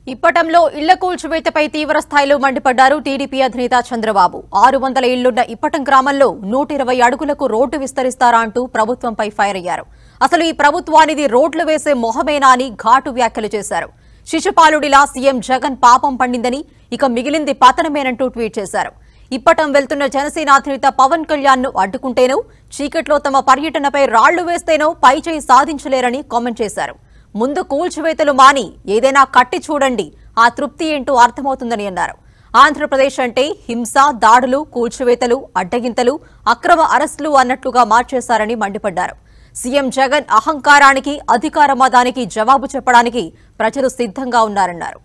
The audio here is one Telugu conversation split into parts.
ఇప్పటంలో ఇళ్ల కూల్చివేతపై తీవ్ర స్థాయిలో మండిపడ్డారు టీడీపీ అధినేత చంద్రబాబు ఆరు వందల ఇళ్లున్న ఇప్పటం గ్రామంలో నూట ఇరవై అడుగులకు రోడ్డు విస్తరిస్తారా అంటూ ప్రభుత్వంపై ఫైర్ అయ్యారు అసలు ఈ ప్రభుత్వానిది రోడ్లు వేసే మొహమేనా అని ఘాటు వ్యాఖ్యలు చేశారు శిశుపాలుడిలా సీఎం జగన్ పాపం పండిందని ఇక మిగిలింది పతనమేనంటూ ట్వీట్ చేశారు ఇప్పటం వెళ్తున్న జనసేన అధినేత పవన్ కళ్యాణ్ ను అడ్డుకుంటేనో చీకట్లో తమ పర్యటనపై రాళ్లు వేస్తేనో పైచేయి సాధించలేరని కామెంట్ చేశారు ముందు కూల్చివేతలు మాని ఏదైనా కట్టి చూడండి ఆ తృప్తి ఏంటో అర్థమవుతుందని అన్నారు ఆంధ్రప్రదేశ్ అంటే హింస దాడులు కూల్చివేతలు అడ్డగింతలు అక్రమ అరెస్టులు అన్నట్లుగా మార్చేశారని మండిపడ్డారు సీఎం జగన్ అహంకారానికి అధికార మదానికి జవాబు చెప్పడానికి ప్రజలు సిద్ధంగా ఉన్నారన్నారు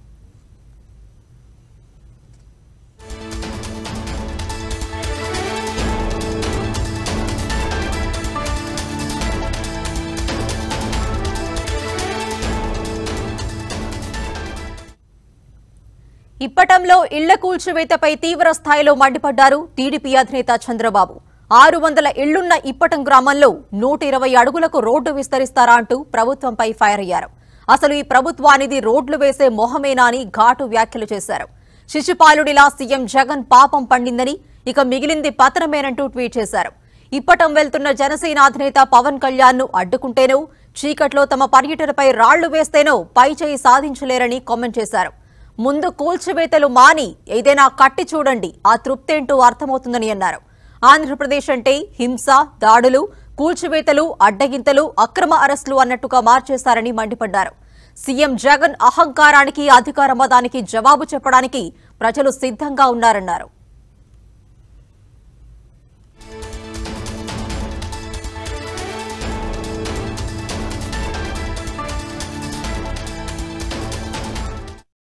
ఇప్పటంలో ఇళ్ల కూల్చివేతపై తీవ్ర స్థాయిలో మండిపడ్డారు టీడీపీ అధినేత చంద్రబాబు ఆరు వందల ఇళ్లున్న ఇప్పటం గ్రామంలో నూట ఇరవై అడుగులకు రోడ్డు విస్తరిస్తారా అంటూ ప్రభుత్వంపై ఫైర్ అయ్యారు అసలు ఈ ప్రభుత్వానిది రోడ్లు వేసే మొహమేనా అని ఘాటు వ్యాఖ్యలు చేశారు శిశుపాలుడిలా సీఎం జగన్ పాపం పండిందని ఇక మిగిలింది పతనమేనంటూ ట్వీట్ చేశారు ఇప్పటం వెళ్తున్న జనసేన అధినేత పవన్ కళ్యాణ్ ను అడ్డుకుంటేనో చీకట్లో తమ పర్యటనపై రాళ్లు వేస్తేనో పైచేయి సాధించలేరని కామెంట్ చేశారు ముందు కూల్చివేతలు మాని ఏదైనా కట్టి చూడండి ఆ తృప్తేంటో అర్థమవుతుందని అన్నారు ఆంధ్రప్రదేశ్ అంటే హింస దాడులు కూల్చివేతలు అడ్డగింతలు అక్రమ అరెస్టులు అన్నట్టుగా మార్చేశారని మండిపడ్డారు సీఎం జగన్ అహంకారానికి అధికార మదానికి జవాబు చెప్పడానికి ప్రజలు సిద్ధంగా ఉన్నారన్నారు